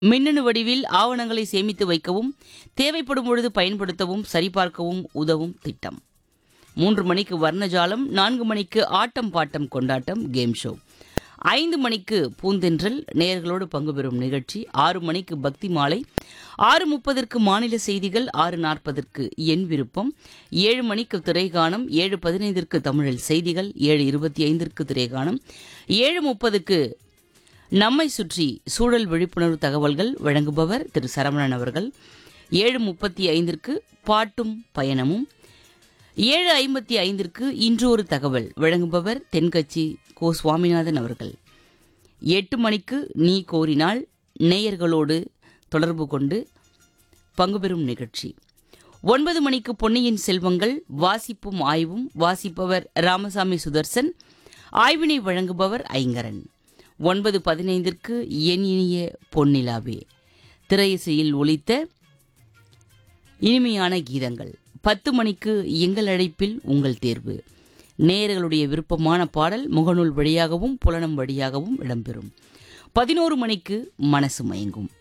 மின்னணு வடிவில் ஆவணங்களை சேமித்து வைக்கவும் தேவைப்படும் பொழுது பயன்படுத்தவும் சரிபார்க்கவும் உதவும் திட்டம் மூன்று மணிக்கு வர்ணஜாலம் நான்கு மணிக்கு ஆட்டம் பாட்டம் கொண்டாட்டம் கேம் ஷோ ஐந்து மணிக்கு பூந்தென்றல் நேயர்களோடு பங்கு பெறும் நிகழ்ச்சி ஆறு மணிக்கு பக்தி மாலை ஆறு முப்பதற்கு மாநில செய்திகள் ஆறு நாற்பதற்கு என் விருப்பம் ஏழு மணிக்கு திரைகாணம் ஏழு பதினைந்திற்கு தமிழில் செய்திகள் ஏழு இருபத்தி ஐந்திற்கு திரைகாணம் ஏழு முப்பதுக்கு நம்மை சுற்றி சூழல் விழிப்புணர்வு தகவல்கள் வழங்குபவர் திரு சரவணன் அவர்கள் ஏழு முப்பத்தி ஐந்திற்கு பாட்டும் பயணமும் ஏழு ஐம்பத்தி ஐந்திற்கு இன்றொரு தகவல் வழங்குபவர் தென்கட்சி கோ சுவாமிநாதன் அவர்கள் எட்டு மணிக்கு நீ கோரினால் நேயர்களோடு தொடர்பு கொண்டு பங்கு பெறும் நிகழ்ச்சி ஒன்பது மணிக்கு பொன்னியின் செல்வங்கள் வாசிப்பும் ஆய்வும் வாசிப்பவர் ராமசாமி சுதர்சன் ஆய்வினை வழங்குபவர் ஐங்கரன் ஒன்பது பதினைந்திற்கு என் இனிய பொன்னிலாவே திரையிசையில் ஒலித்த இனிமையான கீதங்கள் பத்து மணிக்கு எங்கள் அழைப்பில் உங்கள் தேர்வு நேயர்களுடைய விருப்பமான பாடல் முகநூல் வழியாகவும் புலனம் வழியாகவும் இடம்பெறும் பதினோரு மணிக்கு மனசு மயங்கும்